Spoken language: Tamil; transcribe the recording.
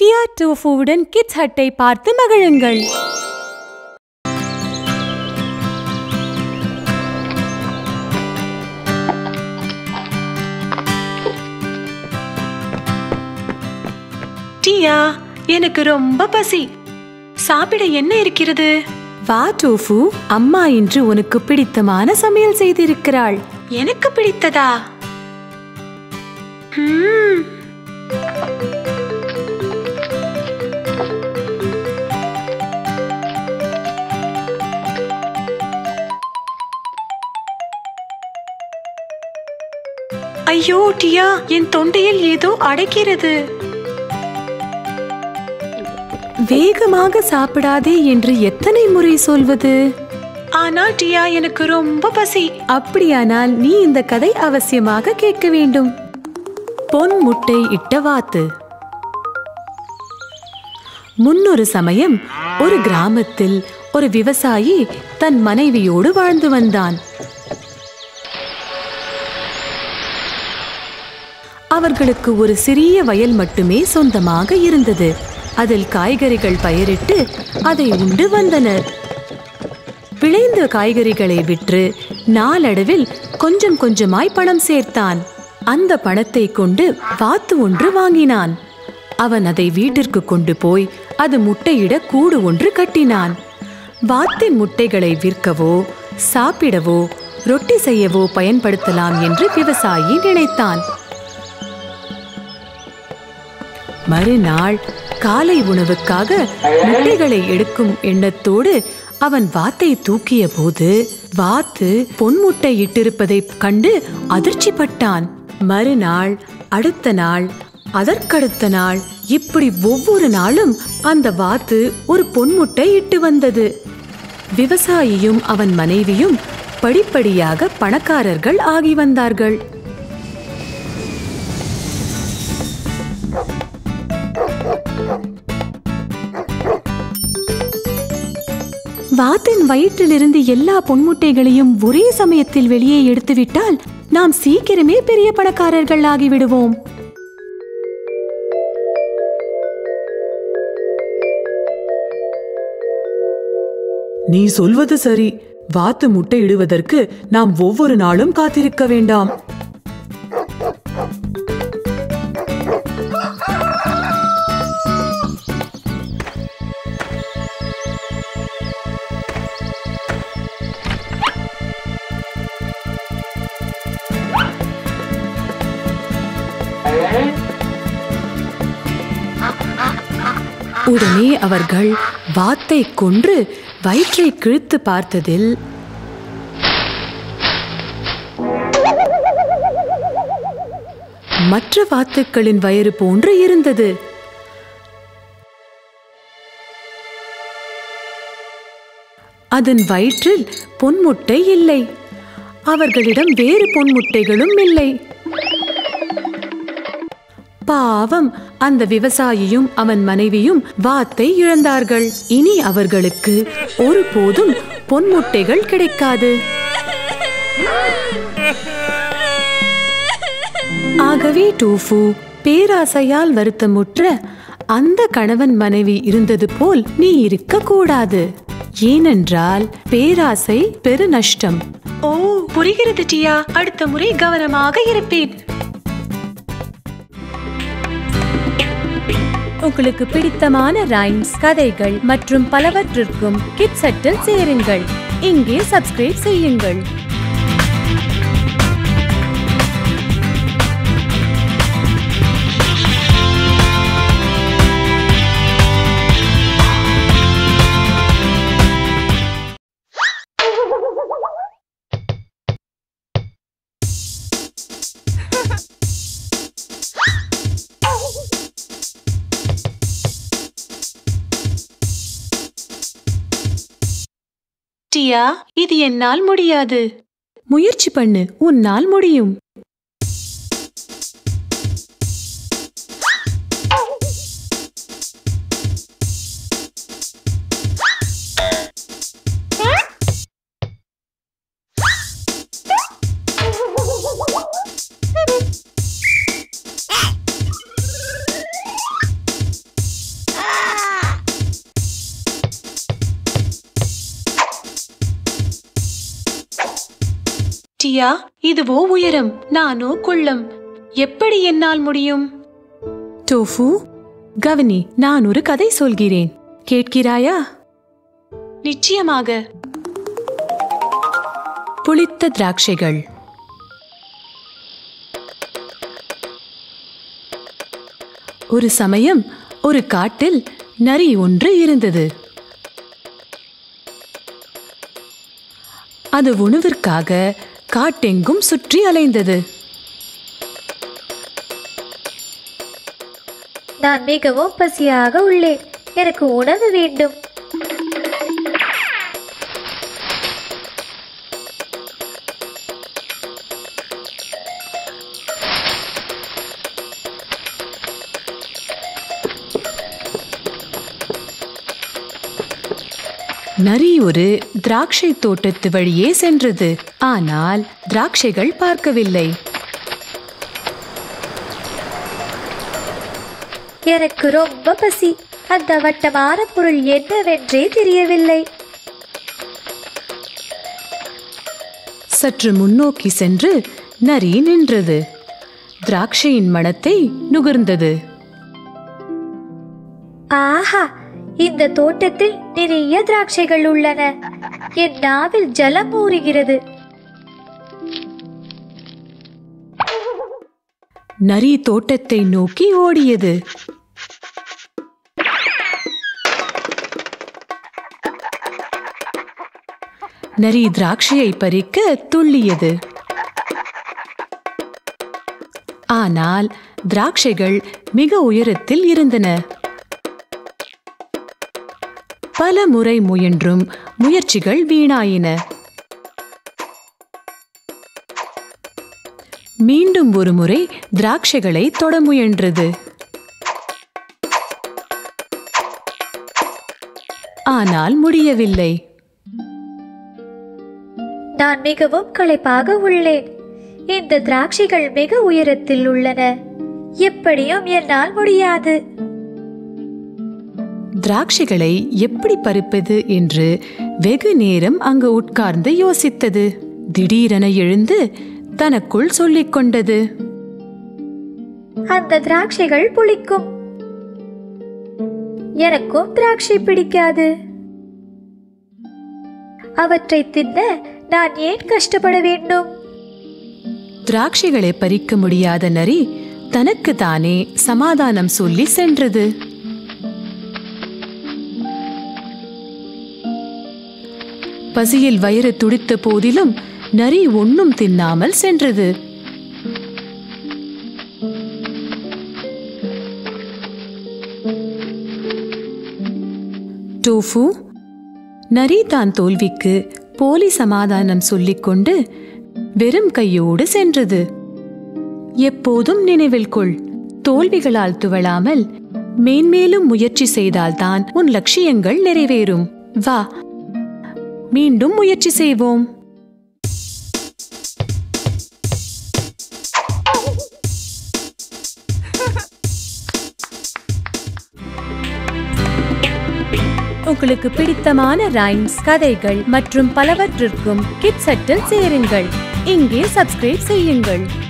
டியா டோஃபுவுடன் கிட்ஸ் ஹட்டை பார்த்து மகிழுங்கள் டியா எனக்கு ரொம்ப பசி சாப்பிட என்ன இருக்கிறது வா டோஃபு அம்மா இன்று உனக்கு பிடித்தமான சமையல் செய்திருக்கிறாள் எனக்கு பிடித்ததா ம்ம். ஐயோ டியா என் தொண்டையில் ஏதோ அடைக்கிறது வேகமாக சாப்பிடாதே என்று எத்தனை முறை சொல்வது ஆனால் டியா எனக்கு ரொம்ப பசி அப்படியானால் நீ இந்த கதை அவசியமாக கேட்க வேண்டும் பொன் முட்டை இட்ட வாத்து முன்னொரு சமயம் ஒரு கிராமத்தில் ஒரு விவசாயி தன் மனைவியோடு வாழ்ந்து வந்தான் அவர்களுக்கு ஒரு சிறிய வயல் மட்டுமே சொந்தமாக இருந்தது அதில் காய்கறிகள் பயிரிட்டு அதை உண்டு வந்தனர் விளைந்த காய்கறிகளை விற்று நாளடைவில் கொஞ்சம் கொஞ்சமாய் பணம் சேர்த்தான் அந்த பணத்தை கொண்டு வாத்து ஒன்று வாங்கினான் அவன் அதை வீட்டிற்கு கொண்டு போய் அது முட்டையிட கூடு ஒன்று கட்டினான் வாத்தின் முட்டைகளை விற்கவோ சாப்பிடவோ ரொட்டி செய்யவோ பயன்படுத்தலாம் என்று விவசாயி நினைத்தான் மறுநாள் காலை உணவுக்காக முட்டைகளை எடுக்கும் எண்ணத்தோடு அவன் வாத்தை தூக்கிய போது வாத்து பொன்முட்டை இட்டிருப்பதைக் கண்டு அதிர்ச்சிப்பட்டான் மறுநாள் அடுத்த நாள் அதற்கடுத்த நாள் இப்படி ஒவ்வொரு நாளும் அந்த வாத்து ஒரு பொன்முட்டை இட்டு வந்தது விவசாயியும் அவன் மனைவியும் படிப்படியாக பணக்காரர்கள் ஆகி வந்தார்கள் வாத்தின் வயிற்றிலிருந்து எல்லா பொன்முட்டைகளையும் ஒரே சமயத்தில் வெளியே எடுத்துவிட்டால் நாம் சீக்கிரமே பெரிய பணக்காரர்கள் ஆகிவிடுவோம் நீ சொல்வது சரி வாத்து முட்டை இடுவதற்கு நாம் ஒவ்வொரு நாளும் காத்திருக்க வேண்டாம் உடனே அவர்கள் வாத்தை கொன்று வயிற்றை கிழித்து பார்த்ததில் மற்ற வாத்துக்களின் வயிறு போன்று இருந்தது அதன் வயிற்றில் பொன்முட்டை இல்லை அவர்களிடம் வேறு பொன்முட்டைகளும் இல்லை பாவம் அந்த விவசாயியும் அவன் மனைவியும் வாத்தை இழந்தார்கள் இனி அவர்களுக்கு ஒருபோதும் பொன்முட்டைகள் கிடைக்காது ஆகவே டூஃபு பேராசையால் வருத்தமுற்ற அந்த கணவன் மனைவி இருந்தது போல் நீ இருக்க கூடாது ஏனென்றால் பேராசை பெரு நஷ்டம் ஓ புரிகிறது டியா அடுத்த முறை கவனமாக இருப்பேன் உங்களுக்கு பிடித்தமான ரைம்ஸ் கதைகள் மற்றும் பலவற்றிற்கும் கிட் செட்டில் சேருங்கள் இங்கே சப்ஸ்கிரைப் செய்யுங்கள் டியா இது என்னால் முடியாது முயற்சி பண்ணு உன்னால் முடியும் டியா இதுவோ உயரம் நானோ குள்ளம் எப்படி என்னால் முடியும் டோஃபு கவனி நான் ஒரு கதை சொல்கிறேன் கேட்கிறாயா நிச்சயமாக புளித்த திராட்சைகள் ஒரு சமயம் ஒரு காட்டில் நரி ஒன்று இருந்தது அது உணவிற்காக காட்டெங்கும் சுற்றி அலைந்தது நான் மிகவும் பசியாக உள்ளேன் எனக்கு உணவு வேண்டும் நரி ஒரு திராட்சை தோட்டத்து வழியே சென்றது ஆனால் திராட்சைகள் பார்க்கவில்லை எனக்கு ரொம்ப பசி அந்த வட்டமான பொருள் என்னவென்றே தெரியவில்லை சற்று முன்னோக்கி சென்று நரி நின்றது திராட்சையின் மணத்தை நுகர்ந்தது ஆஹா இந்த தோட்டத்தில் நிறைய திராட்சைகள் உள்ளன என் நாவில் ஜலம் ஊறுகிறது நரி தோட்டத்தை நோக்கி ஓடியது நரி திராட்சையை பறிக்க துள்ளியது ஆனால் திராட்சைகள் மிக உயரத்தில் இருந்தன பல முறை முயன்றும் முயற்சிகள் வீணாயின மீண்டும் ஒரு முறை திராட்சைகளை தொட முயன்றது ஆனால் முடியவில்லை நான் மிகவும் களைப்பாக உள்ளேன் இந்த திராட்சைகள் மிக உயரத்தில் உள்ளன எப்படியும் என்னால் முடியாது திராட்சைகளை எப்படி பறிப்பது என்று வெகு நேரம் அங்கு உட்கார்ந்து யோசித்தது திடீரென எழுந்து தனக்குள் சொல்லிக் கொண்டது அந்த திராட்சைகள் புளிக்கும் எனக்கும் திராட்சை பிடிக்காது அவற்றை தின்ன நான் ஏன் கஷ்டப்பட வேண்டும் திராட்சைகளை பறிக்க முடியாத நரி தனக்கு தானே சமாதானம் சொல்லி சென்றது பசியில் வயிறு துடித்த போதிலும் நரி ஒன்னும் தின்னாமல் சென்றது டோஃபு நரி தான் தோல்விக்கு போலி சமாதானம் சொல்லிக்கொண்டு வெறும் கையோடு சென்றது எப்போதும் நினைவில் கொள் தோல்விகளால் துவளாமல் மேன்மேலும் முயற்சி செய்தால்தான் உன் லட்சியங்கள் நிறைவேறும் வா மீண்டும் முயற்சி செய்வோம் உங்களுக்கு பிடித்தமான ரைம்ஸ் கதைகள் மற்றும் பலவற்றிற்கும் கிட்சட்டில் சேருங்கள் இங்கே சப்ஸ்கிரைப் செய்யுங்கள்